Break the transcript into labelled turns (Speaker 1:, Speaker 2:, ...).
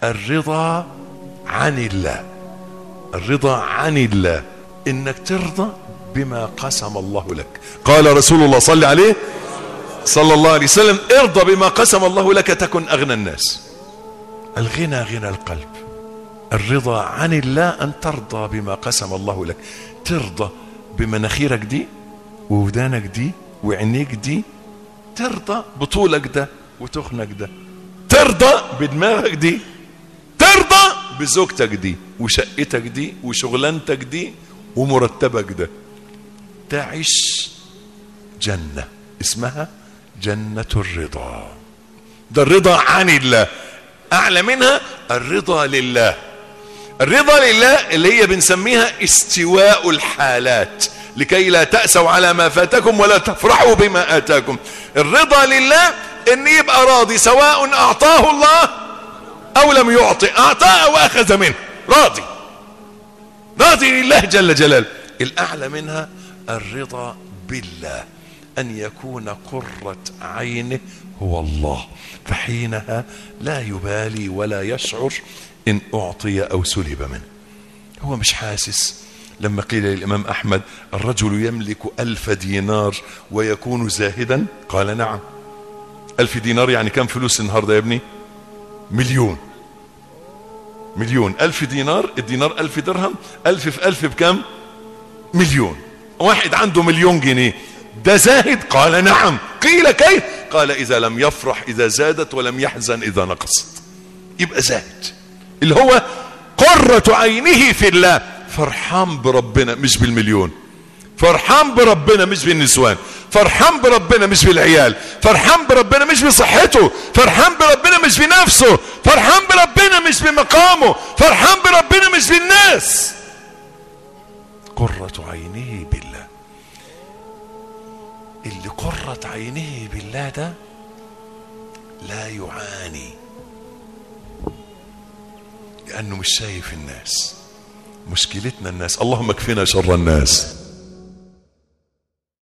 Speaker 1: الرضا عن الله الرضا عن الله انك ترضى بما قسم الله لك قال رسول الله صلى عليه صلى الله عليه وسلم ارضى بما قسم الله لك تكن اغنى الناس الغنى غنى القلب الرضا عن الله ان ترضى بما قسم الله لك ترضى بمناخيرك دي وودانك دي وعينيك دي ترضى بطولك ده وتخنك ده ترضى بدماغك دي ترضى بزوجتك دي وشقتك دي وشغلانتك دي ومرتبك ده تعيش جنة اسمها جنة الرضا ده الرضا عن الله أعلى منها الرضا لله الرضا لله اللي هي بنسميها استواء الحالات لكي لا تأسوا على ما فاتكم ولا تفرحوا بما آتاكم الرضا لله ان يبقى راضي سواء اعطاه الله او لم يعطي اعطاه او اخذ منه راضي راضي لله جل جلاله الاعلى منها الرضا بالله ان يكون قرة عينه هو الله فحينها لا يبالي ولا يشعر ان اعطي او سلب منه هو مش حاسس لما قيل للامام احمد الرجل يملك الف دينار ويكون زاهدا قال نعم ألف دينار يعني كم فلوس النهاردة يا ابني مليون مليون ألف دينار الدينار ألف درهم ألف في ألف بكم مليون واحد عنده مليون جنيه ده زاهد قال نعم قيل كيف قال إذا لم يفرح إذا زادت ولم يحزن إذا نقصت يبقى زاهد اللي هو قرة عينه في الله فرحان بربنا مش بالمليون فرحان بربنا مش بالنسوان فرحان بربنا مش بالعيال فرحان بربنا مش بصحته فرحان بربنا مش بنفسه فرحان بربنا مش بمقامه فرحان بربنا مش بالناس قرة عينه بالله اللي قرة عينه بالله ده لا يعاني لأنه مش شايف الناس مشكلتنا الناس اللهم اكفنا شر الناس